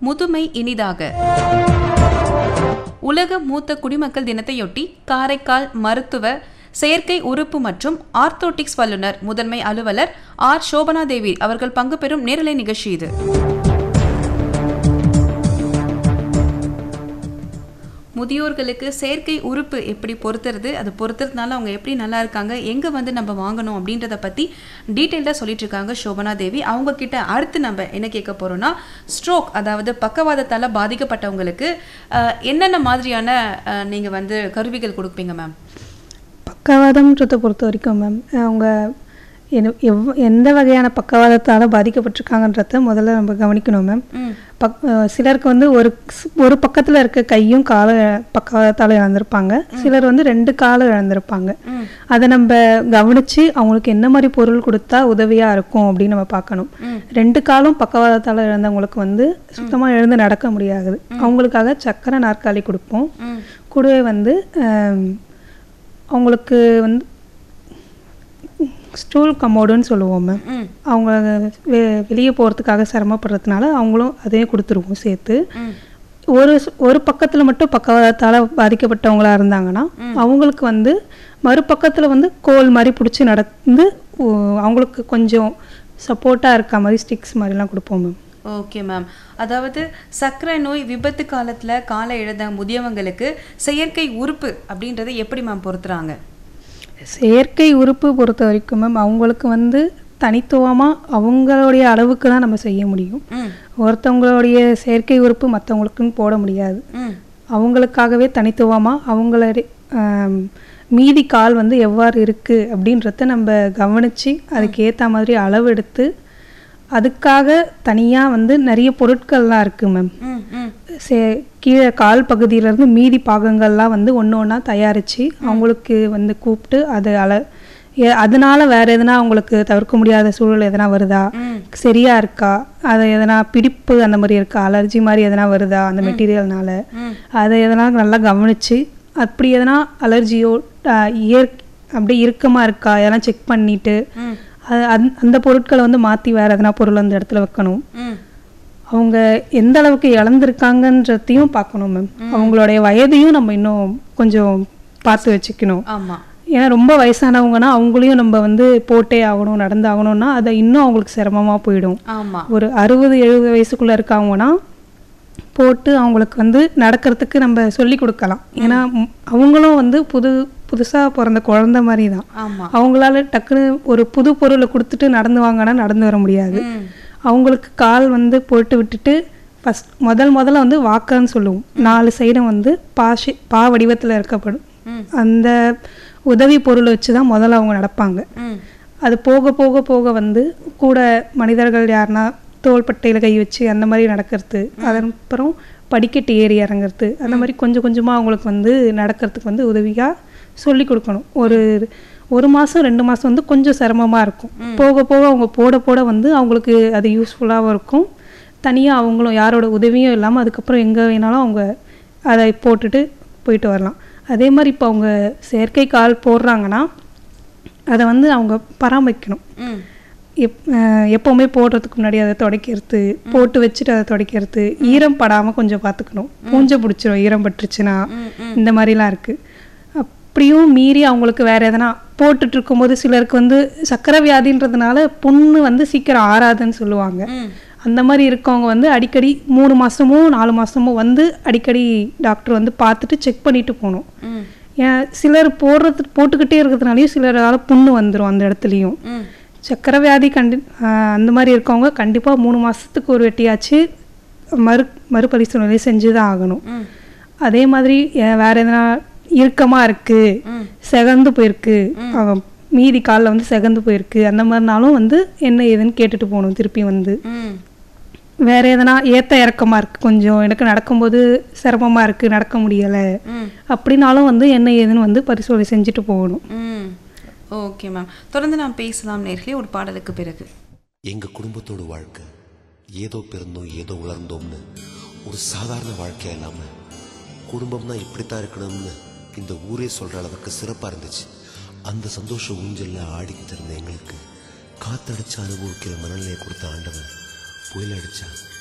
முதுமை இனிதாக உலக மூத்த குடிமக்கள் தினத்தையொட்டி காரைக்கால் மருத்துவ செயற்கை உறுப்பு மற்றும் ஆர்த்தோட்டிக்ஸ் வல்லுநர் முதன்மை அலுவலர் ஆர் சோபனா தேவி அவர்கள் பங்கு பெறும் நேரலை நிகழ்ச்சி இது முதியோர்களுக்கு செயற்கை உறுப்பு எப்படி பொறுத்துறது அது பொறுத்துறதுனால அவங்க எப்படி நல்லா இருக்காங்க எங்கே வந்து நம்ம வாங்கணும் அப்படின்றத பற்றி டீட்டெயில்டாக சொல்லிட்டு இருக்காங்க சோபனா தேவி அவங்க கிட்ட அடுத்து நம்ம என்ன கேட்க போகிறோம்னா ஸ்ட்ரோக் அதாவது பக்கவாதத்தால் பாதிக்கப்பட்டவங்களுக்கு அஹ், என்னென்ன மாதிரியான நீங்கள் வந்து கருவிகள் கொடுப்பீங்க மேம் பக்கவாதம்ன்றதை பொறுத்த வரைக்கும் மேம் அவங்க என- எவ் எந்த வகையான பக்கவாதத்தால் பாதிக்கப்பட்டிருக்காங்கன்றத முதல்ல நம்ம கவனிக்கணும் மேம் ம் பக் அஹ் சிலருக்கு வந்து ஒரு ஸ்- ஒரு பக்கத்தில் இருக்க கையும் காலும் பக்கவாதத்தால் இழந்திருப்பாங்க சிலர் வந்து ரெண்டு காலும் இழந்திருப்பாங்க ம் அதை நம்ம கவனித்து அவங்களுக்கு என்ன மாதிரி பொருள் கொடுத்தா உதவியாக இருக்கும் அப்படின்னு நம்ம பார்க்கணும் ம். ரெண்டு காலும் பக்கவாதத்தால் இழந்தவங்களுக்கு வந்து சுத்தமாக எழுந்து நடக்க முடியாது அவங்களுக்காக சக்கரை நாற்காலி கொடுப்போம் ம் கூடவே வந்து ஆம், அவங்களுக்கு வந்து ஸ்டூல் கமோடுன்னு சொல்லுவோம் மேம் ம் அவங்க வெ வெளியே போகிறதுக்காக சிரமப்படுறதுனால அவங்களும் அதையும் கொடுத்துருவோம் சேர்த்து ம் ஒரு ஸ்- ஒரு பக்கத்தில் மட்டும் பக்கவாதத்தால் பாதிக்கப்பட்டவங்களா இருந்தாங்கன்னா அவங்களுக்கு வந்து மறுபக்கத்தில் வந்து கோல் மாதிரி பிடிச்சி நடந்து ஓ, அவங்களுக்கு கொஞ்சம் சப்போர்ட்டாக இருக்க மாதிரி ஸ்டிக்ஸ் மாதிரிலாம் கொடுப்போம் மேம் ஓகே மேம் அதாவது சர்க்கரை நோய் விபத்து காலத்தில் காலை இழந்த முதியவங்களுக்கு செயற்கை உறுப்பு அப்படின்றத எப்படி மேம் பொறுத்துறாங்க செயற்கை உறுப்பு பொறுத்த வரைக்கும் மேம் அவங்களுக்கு வந்து தனித்துவமாக அவங்களுடைய அளவுக்கு தான் நம்ம செய்ய முடியும் ம் ஒருத்தவங்களுடைய செயற்கை உறுப்பு மற்றவங்களுக்குன்னு போட முடியாது ம் அவங்களுக்காகவே தனித்துவமாக அவங்களுடைய ஆம், மீதி கால் வந்து எவ்வாறு இருக்குது அப்படின்றத நம்ம கவனித்து அதுக்கு ஏற்ற மாதிரி அளவு எடுத்து அதுக்காக தனியாக வந்து நிறைய பொருட்கள்லாம் இருக்குது மேம் ம் ம் சே கீழே கால் பகுதியிலேருந்து மீதி பாகங்கள்லாம் வந்து ஒன்று ஒன்றா தயாரித்து அவங்களுக்கு வந்து கூப்பிட்டு அது அள ஏ- அதனால வேற எதனா அவங்களுக்கு தவிர்க்க முடியாத சூழல் எதனா வருதா ம் சரியா இருக்கா அது எதனா பிடிப்பு அந்த மாதிரி இருக்கா அலர்ஜி மாதிரி எதனா வருதா அந்த மெட்டீரியல்னால ம் அதை எதனா நல்லா கவனித்து அப்படி எதனா அலர்ஜியோ இயற் அப்படியே இறுக்கமாக இருக்கா எதனா செக் பண்ணிட்டு ம் அது அந்த- அந்த பொருட்களை வந்து மாற்றி வேற எதனா பொருள் அந்த இடத்துல வைக்கணும் ம் அவங்க எந்த அளவுக்கு இழந்திருக்காங்கன்றதையும் பார்க்கணும் மேம் அவங்களுடைய வயதையும் நம்ம இன்னும் கொஞ்சம் பார்த்து வச்சுக்கணும் ஆமாம் ஏன்னா ரொம்ப வயசானவங்கன்னா அவங்களையும் நம்ம வந்து போட்டே ஆகணும் நடந்து ஆகணும்னா அதை இன்னும் அவங்களுக்கு சிரமமாக போயிடும் ஆமாம் ஒரு அறுபது எழுபது வயசுக்குள்ளே இருக்கவங்கன்னா போட்டு அவங்களுக்கு வந்து நடக்கிறதுக்கு நம்ம சொல்லி கொடுக்கலாம் ஏன்னா ம், அவங்களும் வந்து புது புதுசாக பிறந்த குழந்தை மாதிரி தான் ஆமாம் அவங்களால டக்குன்னு ஒரு புது பொருளை கொடுத்துட்டு நடந்து வாங்கன்னா நடந்து வர முடியாது ம் அவங்களுக்கு கால் வந்து போட்டு விட்டுட்டு ஃபஸ்ட் முதல் முதல்ல வந்து வாக்கான்னு சொல்லுவோம் நாலு சைடும் வந்து பாஷி பா வடிவத்தில் இருக்கப்படும் ம். அந்த உதவி பொருளை வச்சு தான் முதல்ல அவங்க நடப்பாங்க ம் அது போக போக போக வந்து கூட மனிதர்கள் யாருன்னா தோள்பட்டையில் கை வச்சு அந்த மாதிரி நடக்கிறது அதன் அப்புறம் படிக்கட்டு ஏறி இறங்குறது அந்த மாதிரி கொஞ்சம் கொஞ்சமாக அவங்களுக்கு வந்து நடக்கிறதுக்கு வந்து உதவியாக சொல்லி கொடுக்கணும் ஒரு ஒரு மாதம் ரெண்டு மாதம் வந்து கொஞ்சம் சிரமமாக இருக்கும் போக போக அவங்க போட போட வந்து அவங்களுக்கு அது யூஸ்ஃபுல்லாகவும் இருக்கும் தனியாக அவங்களும் யாரோட உதவியும் இல்லாமல் அதுக்கப்புறம் எங்கே வேணாலும் அவங்க அதை போட்டுட்டு போயிட்டு வரலாம் அதே மாதிரி இப்போ அவங்க செயற்கை கால் போடுறாங்கன்னா அதை வந்து அவங்க பராமரிக்கணும் ம் எப் அஹ் எப்பவுமே போடுறதுக்கு முன்னாடி அதை துடைக்கிறது போட்டு வச்சுட்டு அதை துடைக்கிறது ஈரம் படாமல் கொஞ்சம் பார்த்துக்கணும் பூஞ்சை பிடிச்சிரும் ஈரம் பட்டுருச்சுன்னா ம் இந்த மாதிரிலாம் இருக்குது அப்படியும் மீறி அவங்களுக்கு வேற எதனா போட்டுட்டு இருக்கும்போது சிலருக்கு வந்து சக்கரை வியாதின்றதுனால புண்ணு வந்து சீக்கிரம் ஆறாதுன்னு சொல்லுவாங்க ம் அந்த மாதிரி இருக்கவங்க வந்து அடிக்கடி மூணு மாசமோ நாலு மாசமோ வந்து அடிக்கடி டாக்டர் வந்து பார்த்துட்டு செக் பண்ணிட்டு போகணும் ம் ஏன் சிலர் போடுறது போட்டுக்கிட்டே இருக்கிறதுனாலையும் சிலரால புண்ணு வந்துடும் அந்த இடத்துலையும் ம் சக்கரை வியாதி கண்டி ஆஹ் அந்த மாதிரி இருக்கவங்க கண்டிப்பாக மூணு மாதத்துக்கு ஒரு வெட்டியாச்சு மறு மறுபரிசீலனை செஞ்சு தான் ஆகணும் ம் அதே மாதிரி அஹ் வேற எதனா இறுக்கமாக இருக்குது ம் செகந்து போயிருக்கு அவன் மீதி காலில் வந்து செகந்து போயிருக்கு அந்த மாதிரினாலும் வந்து என்ன ஏதுன்னு கேட்டுட்டு போகணும் திருப்பி வந்து ம் வேற எதனா ஏத்த இறக்கமா இருக்கு கொஞ்சம் எனக்கு நடக்கும்போது சிரமமா இருக்கு நடக்க முடியல ம் அப்படின்னாலும் வந்து என்ன ஏதுன்னு வந்து பரிசோதனை செஞ்சுட்டு போகணும் ம் ஓகே மேம் தொடர்ந்து நாம் பேசலாம் நேர்களே ஒரு பாடலுக்கு பிறகு எங்க குடும்பத்தோட வாழ்க்கை ஏதோ பிறந்தோம் ஏதோ வளர்ந்தோம்னு ஒரு சாதாரண வாழ்க்கையா இல்லாம குடும்பம்னா இப்படித்தான் இருக்கணும்னு இந்த ஊரே சொல்ற அளவுக்கு சிறப்பா இருந்துச்சு அந்த சந்தோஷ ஊஞ்சல்ல ஆடிக்கிட்டு இருந்த எங்களுக்கு காத்தடிச்சு அனுபவிக்கிற மனநிலையை கொடுத்த ஆண்டவன் புயல் அடிச்சா